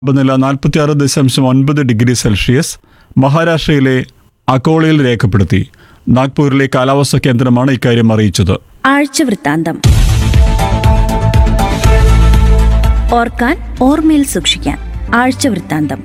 താപനില നാൽപ്പത്തിയാറ് ദശാംശം ഒൻപത് ഡിഗ്രി സെൽഷ്യസ് മഹാരാഷ്ട്രയിലെ അക്കോളയിൽ രേഖപ്പെടുത്തി നാഗ്പൂരിലെ കാലാവസ്ഥാ കേന്ദ്രമാണ് ഇക്കാര്യം അറിയിച്ചത് ആഴ്ചവൃത്താന്തം ഓർക്കാൻ ഓർമ്മയിൽ സൂക്ഷിക്കാൻ ആഴ്ചവൃത്താന്തം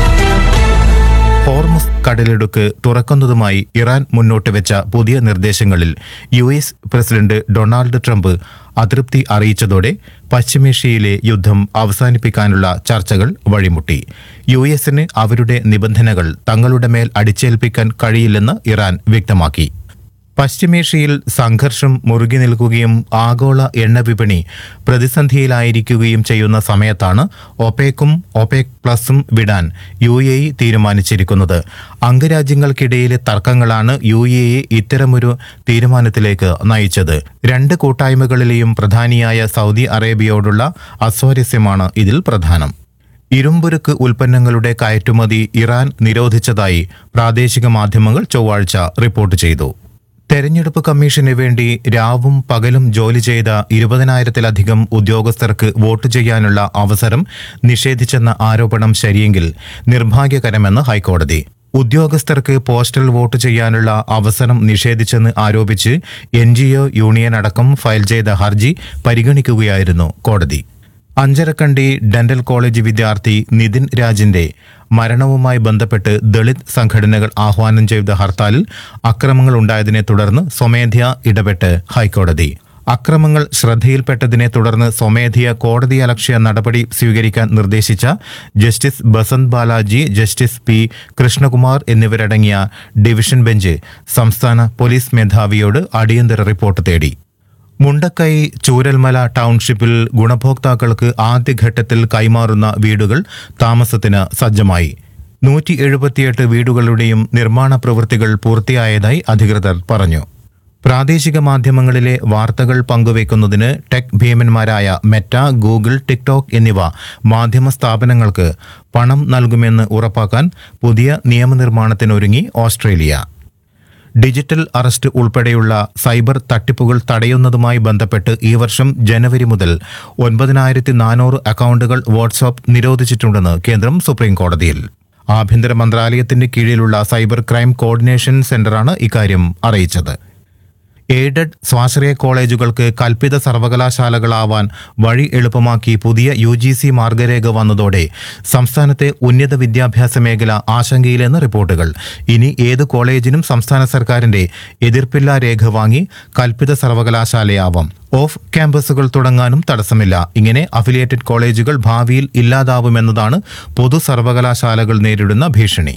ഹോർമുസ് കടലിടുക്ക് തുറക്കുന്നതുമായി ഇറാൻ മുന്നോട്ട് വെച്ച പുതിയ നിർദ്ദേശങ്ങളിൽ U S president Donald Trump അതൃപ്തി അറിയിച്ചതോടെ പശ്ചിമേഷ്യയിലെ യുദ്ധം അവസാനിപ്പിക്കാനുള്ള ചർച്ചകൾ വഴിമുട്ടി യു എസിന് അവരുടെ നിബന്ധനകൾ തങ്ങളുടെ മേൽ അടിച്ചേൽപ്പിക്കാൻ കഴിയില്ലെന്ന് ഇറാൻ വ്യക്തമാക്കി പശ്ചിമേഷ്യയിൽ സംഘർഷം മുറുകി നിൽക്കുകയും ആഗോള എണ്ണ വിപണി പ്രതിസന്ധിയിലായിരിക്കുകയും ചെയ്യുന്ന സമയത്താണ് ഒപേക്കും ഒപേക് പ്ലസും വിടാൻ യു എ ഇ തീരുമാനിച്ചിരിക്കുന്നത് അംഗരാജ്യങ്ങൾക്കിടയിലെ തർക്കങ്ങളാണ് യു എ ഇ ഇത്തരമൊരു തീരുമാനത്തിലേക്ക് നയിച്ചത് രണ്ട് കൂട്ടായ്മകളിലെയും പ്രധാനിയായ സൗദി അറേബ്യയോടുള്ള അസ്വാരസ്യമാണ് ഇതിൽ പ്രധാനം ഇരുമ്പുരുക്ക് ഉൽപ്പന്നങ്ങളുടെ കയറ്റുമതി ഇറാൻ നിരോധിച്ചതായി പ്രാദേശിക മാധ്യമങ്ങൾ ചൊവ്വാഴ്ച റിപ്പോർട്ട് ചെയ്തു തെരഞ്ഞെടുപ്പ് കമ്മീഷന് വേണ്ടി രാവും പകലും ജോലി ചെയ്ത ഇരുപതിനായിരത്തിലധികം ഉദ്യോഗസ്ഥർക്ക് വോട്ട് ചെയ്യാനുള്ള അവസരം നിഷേധിച്ചെന്ന ആരോപണം ശരിയെങ്കിൽ നിർഭാഗ്യകരമെന്ന് ഹൈക്കോടതി ഉദ്യോഗസ്ഥർക്ക് പോസ്റ്റൽ വോട്ട് ചെയ്യാനുള്ള അവസരം നിഷേധിച്ചെന്ന് ആരോപിച്ച് എൻ യൂണിയൻ അടക്കം ഫയൽ ചെയ്ത ഹർജി പരിഗണിക്കുകയായിരുന്നു കോടതി അഞ്ചരക്കണ്ടി ഡെന്റൽ കോളേജ് വിദ്യാർത്ഥി നിതിൻ രാജിന്റെ മരണവുമായി ബന്ധപ്പെട്ട് ദളിത് സംഘടനകൾ ആഹ്വാനം ചെയ്ത ഹർത്താലിൽ അക്രമങ്ങൾ ഉണ്ടായതിനെ തുടർന്ന് സ്വമേധ്യ ഇടപെട്ട് ഹൈക്കോടതി അക്രമങ്ങൾ ശ്രദ്ധയിൽപ്പെട്ടതിനെ തുടർന്ന് സ്വമേധയ കോടതിയലക്ഷ്യ നടപടി സ്വീകരിക്കാൻ നിർദ്ദേശിച്ച justice Basant Balaji justice P Krishnakumar എന്നിവരടങ്ങിയ ഡിവിഷൻ ബെഞ്ച് സംസ്ഥാന പോലീസ് മേധാവിയോട് അടിയന്തര റിപ്പോർട്ട് തേടി മുണ്ടക്കൈ ചൂരൽമല ടൗൺഷിപ്പിൽ ഗുണഭോക്താക്കൾക്ക് ആദ്യഘട്ടത്തിൽ കൈമാറുന്ന വീടുകൾ താമസത്തിന് സജ്ജമായി നൂറ്റി എഴുപത്തിയെട്ട് വീടുകളുടെയും നിർമ്മാണ പ്രവൃത്തികൾ പൂർത്തിയായതായി അധികൃതർ പറഞ്ഞു പ്രാദേശിക മാധ്യമങ്ങളിലെ വാർത്തകൾ പങ്കുവയ്ക്കുന്നതിന് ടെക് ഭീമന്മാരായ മെറ്റ ഗൂഗിൾ ടിക്ടോക്ക് എന്നിവ മാധ്യമ സ്ഥാപനങ്ങൾക്ക് പണം നൽകുമെന്ന് ഉറപ്പാക്കാൻ പുതിയ നിയമനിർമ്മാണത്തിനൊരുങ്ങി ഓസ്ട്രേലിയ ഡിജിറ്റൽ അറസ്റ്റ് ഉൾപ്പെടെയുള്ള സൈബർ തട്ടിപ്പുകൾ തടയുന്നതുമായി ബന്ധപ്പെട്ട് ഈ വർഷം ജനുവരി മുതൽ ഒൻപതിനായിരത്തി നാനൂറ് അക്കൗണ്ടുകൾ വാട്സാപ്പ് നിരോധിച്ചിട്ടുണ്ടെന്ന് കേന്ദ്രം സുപ്രീം കോടതിയിൽ ആഭ്യന്തര മന്ത്രാലയത്തിന്റെ കീഴിലുള്ള സൈബർ ക്രൈം കോർഡിനേഷൻ സെന്ററാണ് ഇക്കാര്യം അറിയിച്ചത് എയ്ഡഡ് സ്വാശ്രയ കോളേജുകൾക്ക് കൽപ്പിത സർവകലാശാലകളാവാൻ വഴി എളുപ്പമാക്കി പുതിയ യു ജി സി മാർഗരേഖ വന്നതോടെ സംസ്ഥാനത്തെ ഉന്നത വിദ്യാഭ്യാസ മേഖല ആശങ്കയിലെന്ന് റിപ്പോർട്ടുകൾ ഇനി ഏത് കോളേജിനും സംസ്ഥാന സർക്കാരിന്റെ എതിർപ്പില്ലാ രേഖ വാങ്ങി കൽപ്പിത സർവകലാശാലയാവാം ഓഫ് ക്യാമ്പസുകൾ തുടങ്ങാനും തടസ്സമില്ല ഇങ്ങനെ അഫിലിയേറ്റഡ് കോളേജുകൾ ഭാവിയിൽ ഇല്ലാതാവുമെന്നതാണ് പൊതു സർവകലാശാലകൾ നേരിടുന്ന ഭീഷണി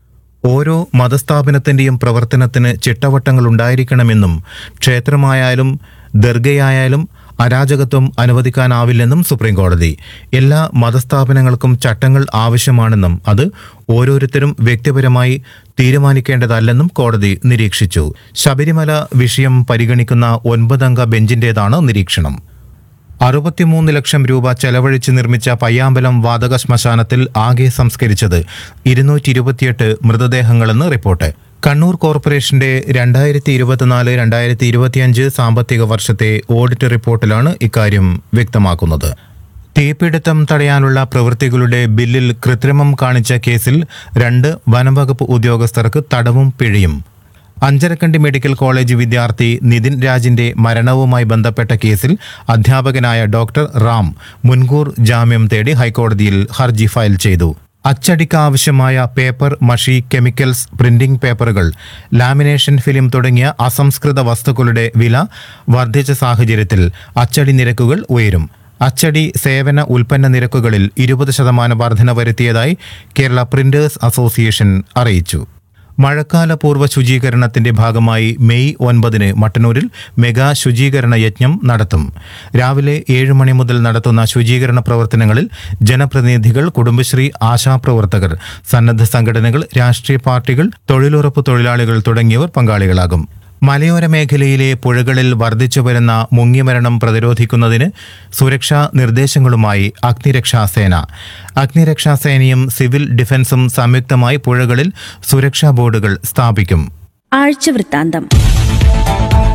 ഓരോ മതസ്ഥാപനത്തിന്റെയും പ്രവർത്തനത്തിന് ചിട്ടവട്ടങ്ങൾ ഉണ്ടായിരിക്കണമെന്നും ക്ഷേത്രമായാലും ദർഗയായാലും അരാജകത്വം അനുവദിക്കാനാവില്ലെന്നും സുപ്രീം കോടതി എല്ലാ മതസ്ഥാപനങ്ങൾക്കും ചട്ടങ്ങൾ ആവശ്യമാണെന്നും അത് ഓരോരുത്തരും വ്യക്തിപരമായി തീരുമാനിക്കേണ്ടതല്ലെന്നും കോടതി നിരീക്ഷിച്ചു ശബരിമല വിഷയം പരിഗണിക്കുന്ന ഒൻപതംഗ ബെഞ്ചിന്റേതാണ് നിരീക്ഷണം അറുപത്തിമൂന്ന് ലക്ഷം രൂപ ചെലവഴിച്ച് നിർമ്മിച്ച പയ്യാമ്പലം വാതക ശ്മശാനത്തിൽ ആകെ സംസ്കരിച്ചത് ഇരുന്നൂറ്റി ഇരുപത്തിയെട്ട് മൃതദേഹങ്ങളെന്ന് റിപ്പോർട്ട് കണ്ണൂർ കോർപ്പറേഷന്റെ രണ്ടായിരത്തി ഇരുപത്തിനാല് രണ്ടായിരത്തി ഇരുപത്തിയഞ്ച് സാമ്പത്തിക വർഷത്തെ ഓഡിറ്റ് റിപ്പോർട്ടിലാണ് ഇക്കാര്യം വ്യക്തമാക്കുന്നത് തീപിടുത്തം തടയാനുള്ള പ്രവൃത്തികളുടെ ബില്ലിൽ കൃത്രിമം കാണിച്ച കേസിൽ രണ്ട് വനംവകുപ്പ് ഉദ്യോഗസ്ഥർക്ക് തടവും പിഴയും അഞ്ചരക്കണ്ടി മെഡിക്കൽ കോളേജ് വിദ്യാർത്ഥി നിതിൻ രാജിന്റെ മരണവുമായി ബന്ധപ്പെട്ട കേസിൽ അധ്യാപകനായ ഡോക്ടർ റാം മുൻകൂർ ജാമ്യം തേടി ഹൈക്കോടതിയിൽ ഹർജി ഫയൽ ചെയ്തു അച്ചടിക്കാവശ്യമായ പേപ്പർ മഷി കെമിക്കൽസ് പ്രിന്റിംഗ് പേപ്പറുകൾ ലാമിനേഷൻ ഫിലിം തുടങ്ങിയ അസംസ്കൃത വസ്തുക്കളുടെ വില വർദ്ധിച്ച സാഹചര്യത്തിൽ അച്ചടി നിരക്കുകൾ ഉയരും അച്ചടി സേവന ഉൽപ്പന്ന നിരക്കുകളിൽ ഇരുപത് ശതമാനം വർധന വരുത്തിയതായി കേരള പ്രിന്റേഴ്സ് അസോസിയേഷൻ അറിയിച്ചു മഴക്കാല പൂർവ്വ ശുചീകരണത്തിന്റെ ഭാഗമായി മെയ് ഒൻപതിന് മട്ടന്നൂരിൽ മെഗാ ശുചീകരണ യജ്ഞം നടത്തും രാവിലെ ഏഴ് മണി മുതൽ നടത്തുന്ന ശുചീകരണ പ്രവർത്തനങ്ങളിൽ ജനപ്രതിനിധികൾ കുടുംബശ്രീ ആശാപ്രവർത്തകർ സന്നദ്ധ സംഘടനകൾ രാഷ്ട്രീയ പാർട്ടികൾ തൊഴിലുറപ്പ് തൊഴിലാളികൾ തുടങ്ങിയവർ പങ്കാളികളാകും മലയോര മേഖലയിലെ പുഴകളിൽ വർദ്ധിച്ചു വരുന്ന മുങ്ങിമരണം പ്രതിരോധിക്കുന്നതിന് സുരക്ഷാ നിർദ്ദേശങ്ങളുമായി അഗ്നിരക്ഷാസേന അഗ്നിരക്ഷാസേനയും സിവിൽ ഡിഫൻസും സംയുക്തമായി പുഴകളിൽ സുരക്ഷാ ബോർഡുകൾ സ്ഥാപിക്കും ആഴ്ചവൃത്താന്തം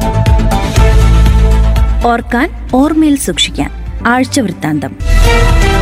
ഓർക്കാൻ ഓർമ്മയിൽ സൂക്ഷിക്കാൻ ആഴ്ചവൃത്താന്തം